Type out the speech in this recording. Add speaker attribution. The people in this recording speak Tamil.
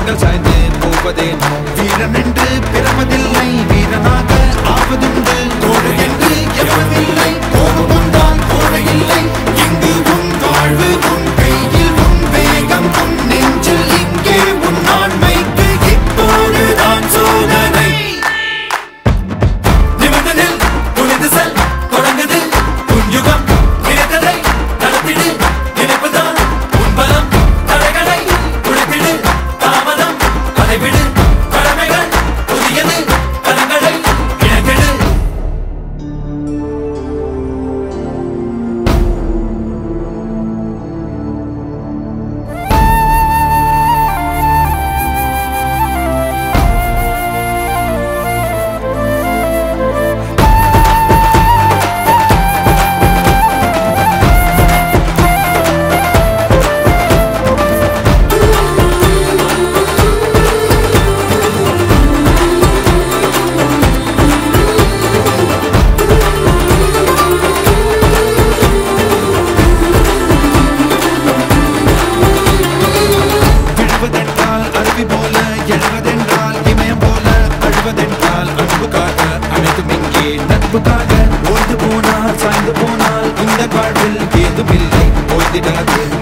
Speaker 1: கண்கள் சாய்ந்து போவதேனோ வீரன் என்று பிறப்பதில்லை வீரனாக ஆவதுண்டு தோழு என்று எவனில்லை கோபம் தான் கோழை இல்லை இங்கு உன் வாழ்வு உன் கையில் உன் வேகம் உன் நெஞ்சில் இங்கே உன் ஆண்மைக்கு இப்போதுதான் சோதனை நிமிர்ந்து நில், குனிந்து செல், தொடங்குது உன் யுகம். நினைத்ததை நடத்திடு, நினைப்புதான் உன் பலம். தடைகளை உடைத்திடு, தாமதம் அதை விடு. கடமைகள் புதியது, கரங்களை இணைத்திடு. விழுவதென்றால் அருவி போல எழுவதென்றால் இமயம் போல அழுவதென்றால் அன்புக்காக அனைத்தும் இங்கே நட்புக்காக ஓய்ந்து போனால் சாய்ந்து போனால் இந்த வாழ்வில் ஏதுமில்லை ஓய்ந்திடாது